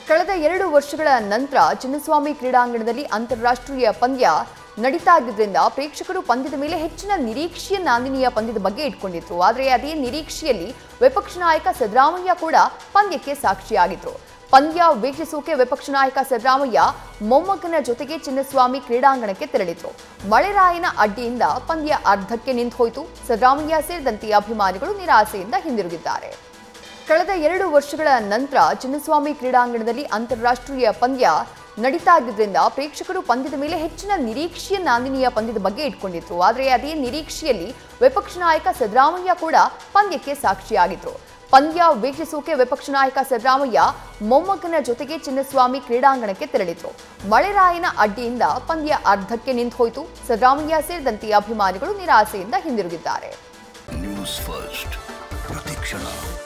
ಕಳೆದ ಎರಡು ವರ್ಷಗಳ ನಂತರ ಚಿನ್ನಸ್ವಾಮಿ ಕ್ರೀಡಾಂಗಣದಲ್ಲಿ ಅಂತಾರಾಷ್ಟ್ರೀಯ ಪಂದ್ಯ ನಡೀತಾ ಇದ್ದಿದ್ರಿಂದ ಪ್ರೇಕ್ಷಕರು ಪಂದ್ಯದ ಮೇಲೆ ಹೆಚ್ಚಿನ ನಿರೀಕ್ಷೆಯ ನಾಂದಿನಿಯ ಪಂದ್ಯದ ಬಗ್ಗೆ ಇಟ್ಕೊಂಡಿದ್ರು ಆದರೆ ಅದೇ ನಿರೀಕ್ಷೆಯಲ್ಲಿ ವಿಪಕ್ಷ ನಾಯಕ ಸಿದ್ದರಾಮಯ್ಯ ಕೂಡ ಪಂದ್ಯಕ್ಕೆ ಸಾಕ್ಷಿಯಾಗಿದ್ರು ಪಂದ್ಯ ವೀಕ್ಷಿಸೋಕೆ ವಿಪಕ್ಷ ನಾಯಕ ಸಿದ್ದರಾಮಯ್ಯ ಮೊಮ್ಮಗನ ಜೊತೆಗೆ ಚಿನ್ನಸ್ವಾಮಿ ಕ್ರೀಡಾಂಗಣಕ್ಕೆ ತೆರಳಿದ್ರು ಮಳೆರಾಯನ ಅಡ್ಡಿಯಿಂದ ಪಂದ್ಯ ಅರ್ಧಕ್ಕೆ ನಿಂತು ಹೋಯಿತು ಸಿದ್ದರಾಮಯ್ಯ ಸೇರಿದಂತೆ ಅಭಿಮಾನಿಗಳು ನಿರಾಸೆಯಿಂದ ಹಿಂದಿರುಗಿದ್ದಾರೆ ಕಳೆದ ಎರಡು ವರ್ಷಗಳ ನಂತರ ಚಿನ್ನಸ್ವಾಮಿ ಕ್ರೀಡಾಂಗಣದಲ್ಲಿ ಅಂತಾರಾಷ್ಟ್ರೀಯ ಪಂದ್ಯ ನಡೀತಾ ಇದ್ದಿದ್ರಿಂದ ಪ್ರೇಕ್ಷಕರು ಪಂದ್ಯದ ಮೇಲೆ ಹೆಚ್ಚಿನ ನಿರೀಕ್ಷೆಯ ನಾಂದಿನಿಯ ಪಂದ್ಯದ ಬಗ್ಗೆ ಇಟ್ಕೊಂಡಿದ್ರು ಆದರೆ ಅದೇ ನಿರೀಕ್ಷೆಯಲ್ಲಿ ವಿಪಕ್ಷ ನಾಯಕ ಸಿದ್ದರಾಮಯ್ಯ ಕೂಡ ಪಂದ್ಯಕ್ಕೆ ಸಾಕ್ಷಿಯಾಗಿದ್ರು ಪಂದ್ಯ ವೀಕ್ಷಿಸೋಕೆ ವಿಪಕ್ಷ ನಾಯಕ ಸಿದ್ದರಾಮಯ್ಯ ಮೊಮ್ಮಗನ ಜೊತೆಗೆ ಚಿನ್ನಸ್ವಾಮಿ ಕ್ರೀಡಾಂಗಣಕ್ಕೆ ತೆರಳಿದ್ರು ಮಳೆರಾಯನ ಅಡ್ಡಿಯಿಂದ ಪಂದ್ಯ ಅರ್ಧಕ್ಕೆ ನಿಂತು ಹೋಯಿತು ಸಿದ್ದರಾಮಯ್ಯ ಸೇರಿದಂತೆ ಅಭಿಮಾನಿಗಳು ನಿರಾಸೆಯಿಂದ ಹಿಂದಿರುಗಿದ್ದಾರೆ ನ್ಯೂಸ್ ಫಸ್ಟ್ ಪ್ರತಿಕ್ಷಣ